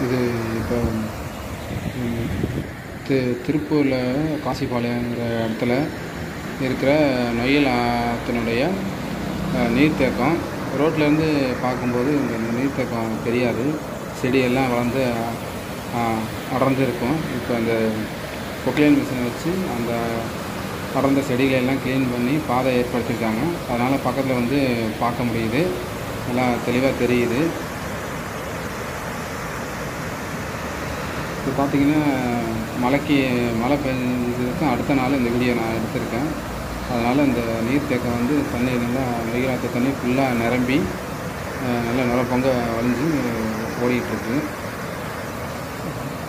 இது இப்போ ம், தி திருப்பூரில் காசிபாளையங்கிற இடத்துல இருக்கிற நொய்யல் ஆற்றினுடைய அஹ், நீர்த்தேக்கம் ரோட்லேருந்து பார்க்கும்போது இந்த நீர்த்தேக்கம் தெரியாது செடியெல்லாம் வளர்ந்து அஹ், அடர்ந்து இருக்கும் இப்போ அந்த பொக்லைன் மிஷினை வச்சு அந்த அடர்ந்த செடிகளை எல்லாம் க்ளீன் பண்ணி பாதை ஏற்படுத்தியிருக்காங்க அதனால் பக்கத்தில் வந்து பார்க்க முடியுது நல்லா தெளிவாக தெரியுது இப்போ பார்த்தீங்கன்னா மழைக்கு மழை பெஞ்சதுக்கு அடுத்த நாள் இந்த வீடியோ நான் எடுத்திருக்கேன் அதனால் இந்த நீர்த்தேக்கம் வந்து தண்ணி நல்லா வெயிலாத்த தண்ணி ஃபுல்லாக நிரம்பி அஹ், நல்லா நில பொங்க வழிஞ்சு ஓடிட்டுருக்கு